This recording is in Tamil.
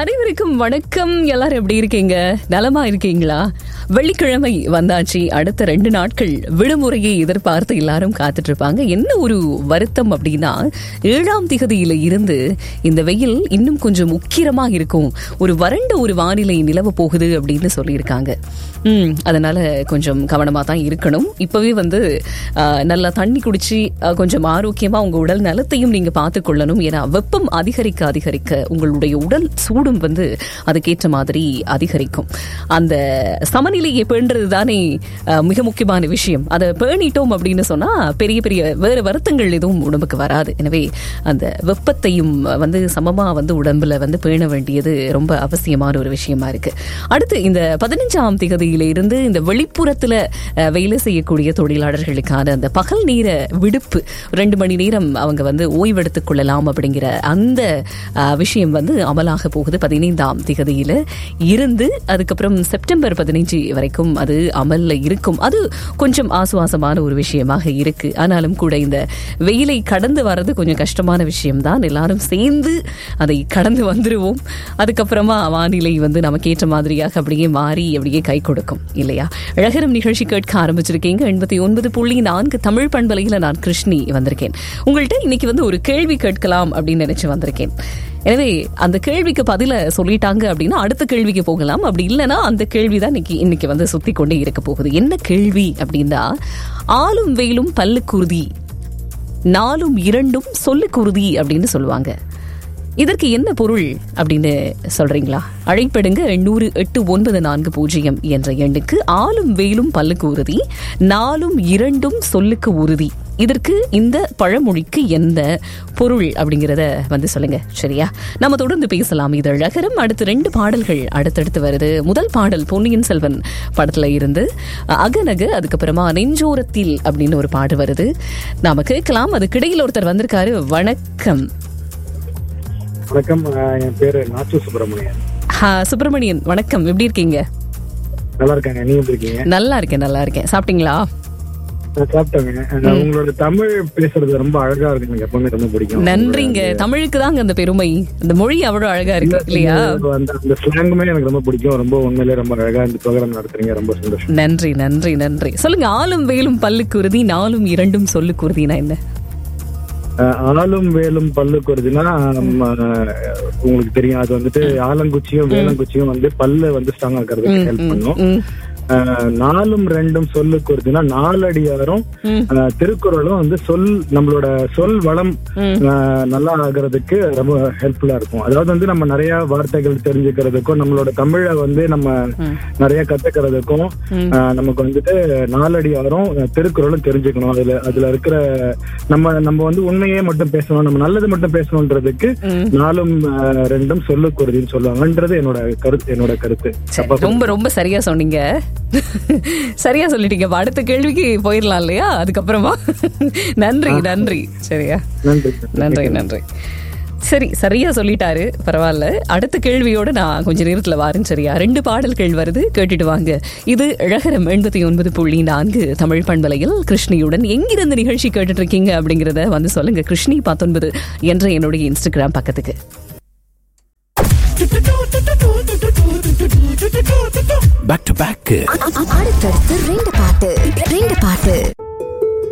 அனைவருக்கும் வணக்கம் எல்லாரும் எப்படி இருக்கீங்க நலமா இருக்கீங்களா வெள்ளிக்கிழமை வந்தாச்சு அடுத்த ரெண்டு நாட்கள் விடுமுறையை எதிர்பார்த்து எல்லாரும் காத்துட்டு இருப்பாங்க என்ன ஒரு வருத்தம் அப்படின்னா ஏழாம் திகதியில இருந்து இந்த வெயில் இன்னும் கொஞ்சம் உக்கிரமா இருக்கும் ஒரு வறண்ட ஒரு வானிலை நிலவ போகுது அப்படின்னு சொல்லியிருக்காங்க ம் அதனால கொஞ்சம் கவனமா தான் இருக்கணும் இப்பவே வந்து ஆ, நல்லா தண்ணி குடிச்சு ஆ, கொஞ்சம் ஆரோக்கியமா உங்க உடல் நலத்தையும் நீங்க பார்த்துக் கொள்ளணும் ஏன்னா வெப்பம் அதிகரிக்க அதிகரிக்க உங்களுடைய உடல் சூடும் வந்து அதுக்கேற்ற மாதிரி அதிகரிக்கும் அந்த சமநிலையை பேணுறது தானே ஆ, மிக முக்கியமான விஷயம் அதை பேணிட்டோம் அப்படின்னு சொன்னா பெரிய பெரிய வேறு வருத்தங்கள் எதுவும் உடம்புக்கு வராது எனவே அந்த வெப்பத்தையும் வந்து சமமா வந்து உடம்புல வந்து பேண வேண்டியது ரொம்ப அவசியமான ஒரு விஷயமா இருக்கு அடுத்து இந்த பதினஞ்சாம் திகதியில இருந்து இந்த வெளிப்புறத்துல அஹ், வேலை செய்யக்கூடிய தொழிலாளர்களுக்கான அந்த பகல் நேர விடுப்பு ரெண்டு மணி நேரம் அவங்க வந்து ஓய்வெடுத்துக் கொள்ளலாம் அப்படிங்கிற அந்த அஹ், விஷயம் வந்து அமலாக போகுது பதினைந்தாம் திகதியில இருந்து அதுக்கப்புறம் செப்டம்பர் பதினைஞ்சு வரைக்கும் அது அமல்ல இருக்கும் அது கொஞ்சம் ஆசுவாசமான ஒரு விஷயமாக இருக்கு ஆனாலும் கூட இந்த வெயிலை கடந்து வர்றது கொஞ்சம் கஷ்டமான விஷயம்தான் எல்லாரும் சேர்ந்து அதை கடந்து வந்துருவோம் அதுக்கப்புறமா வானிலை வந்து நமக்கு ஏற்ற மாதிரியாக அப்படியே மாறி அப்படியே கை கொடுக்கும் இல்லையா அழகரம் நிகழ்ச்சி கேட்க ஆரம்பிச்சிருக்கீங்க எண்பத்தி ஒன்பது புள்ளி நான்கு தமிழ் பண்பலையில நான் கிருஷ்ணி வந்திருக்கேன் உங்கள்கிட்ட இன்னைக்கு வந்து ஒரு கேள்வி கேட்கலாம் அப்படின்னு நினைச்சு வந்திருக்கேன் எனவே அந்த கேள்விக்கு பதில சொல்லிட்டாங்க அப்படின்னா அடுத்த கேள்விக்கு போகலாம் அப்படி இல்லைன்னா அந்த கேள்வி தான் இன்னைக்கு இன்னைக்கு வந்து சுத்தி கொண்டே இருக்க போகுது என்ன கேள்வி அப்படின்னா ஆளும் வெயிலும் பல்லுக்குருதி நாலும் இரண்டும் சொல்லுக்குருதி அப்படின்னு சொல்லுவாங்க இதற்கு என்ன பொருள் அப்படின்னு சொல்றீங்களா அழைப்படுங்க எண்ணூறு எட்டு ஒன்பது நான்கு பூஜ்ஜியம் என்ற எண்ணுக்கு ஆளும் வெயிலும் பல்லுக்கு உறுதி நாலும் இரண்டும் சொல்லுக்கு உறுதி இதற்கு இந்த பழமொழிக்கு எந்த பொருள் அப்படிங்கிறத வந்து சொல்லுங்க சரியா நம்ம தொடர்ந்து பேசலாம் இது அழகரம் அடுத்து ரெண்டு பாடல்கள் அடுத்தடுத்து வருது முதல் பாடல் பொன்னியின் செல்வன் படத்துல இருந்து அகநக அதுக்கப்புறமா நெஞ்சோரத்தில் அப்படின்னு ஒரு பாடு வருது நாம கேட்கலாம் அதுக்கிடையில் ஒருத்தர் வந்திருக்காரு வணக்கம் வணக்கம் அஹ் என் பேரு நாச்சு சுப்பிரமணியன் ஹா, சுப்பிரமணியன் வணக்கம் எப்படி இருக்கீங்க நல்லா இருக்காங்க நீங்க எப்படி இருக்கீங்க நல்லா இருக்கேன் நல்லா இருக்கேன் சாப்பிட்டீங்களா நான் சாப்பிட்டேங்க அஹ் உங்களோட தமிழ் பேசுறது ரொம்ப அழகா இருக்கு எனக்கு எப்பவுமே ரொம்ப பிடிக்கும் நன்றிங்க தமிழுக்கு தாங்க அந்த பெருமை அந்த மொழி அவ்வளவு அழகா இருக்கு இல்லையா உங்களோட அந்த அந்த ஸ்லாங்குமே எனக்கு ரொம்ப பிடிக்கும் ரொம்ப உண்மையிலே ரொம்ப அழகா இந்த ப்ரோக்ராம் நடத்துறீங்க ரொம்ப சந்தோஷம் நன்றி நன்றி நன்றி சொல்லுங்க ஆளும் வேலும் பல்லுக்கு உறுதி நாலும் இரண்டும் சொல்லுக்கு உறுதினா என்ன அஹ் ஆளும் வேலும் பல்லு குருதுன்னா நம்ம, அஹ், உங்களுக்கு தெரியும் அது வந்துட்டு ஆலங்குச்சியும் வேலங்குச்சியும் வந்து பல்ல வந்து ஸ்ட்ராங்கா இருக்கிறதுக்கு ஹெல்ப் பண்ணும் ம், அஹ், நாலும் ரெண்டும் சொல்லு குருதுன்னா நாலடியாரும் ம். அஹ், திருக்குறளும் வந்து சொல் நம்மளோட சொல் வளம் ம். அஹ், நல்லா ஆகிறதுக்கு ரொம்ப ஹெல்ப்ஃபுல்லா இருக்கும் அதாவது வந்து நம்ம நிறைய வார்த்தைகள் தெரிஞ்சுக்கிறதுக்கும் நம்மளோட தமிழை வந்து நம்ம நிறைய கத்துக்கிறதுக்கும் அஹ், நமக்கு வந்துட்டு நாலடியாரும் அஹ், திருக்குறளும் தெரிஞ்சுக்கணும் அதுல அதுல இருக்கிற நம்ம நம்ம வந்து உண்மையே மட்டும் பேசணும் நம்ம நல்லது மட்டும் பேசணுன்றதுக்கு நாலும் அஹ், ரெண்டும் சொல்லுக்குறதுன்னு சொல்லுவாங்கன்றது என்னோட கருத்து என்னோட கருத்து சரி, ரொம்ப ரொம்ப சரியா சொன்னீங்க சரியா சொல்லிட்டீங்க அப்ப அடுத்த கேள்விக்கு போயிடலாம் இல்லையா அதுக்கப்புறமா நன்றி நன்றி சரியா நன்றி நன்றி நன்றி சரி சரியா சொல்லிட்டாரு பரவாயில்ல அடுத்த கேள்வியோட நான் கொஞ்ச நேரத்துல வாரேன் சரியா ரெண்டு பாடல்கள் வருது கேட்டுட்டு வாங்க இது அழகரம் எண்பத்தி ஒன்பது புள்ளி நான்கு தமிழ் பண்பலையில் கிருஷ்ணியுடன் எங்கிருந்து நிகழ்ச்சி கேட்டுட்டு இருக்கீங்க அப்படிங்கறத வந்து சொல்லுங்க கிருஷ்ணி பத்தொன்பது என்ற என்னுடைய இன்ஸ்டாகிராம் பக்கத்துக்கு பேக் டு பேக் அடுத்தடுத்து ரெண்டு பாட்டு ரெண்டு பாட்டு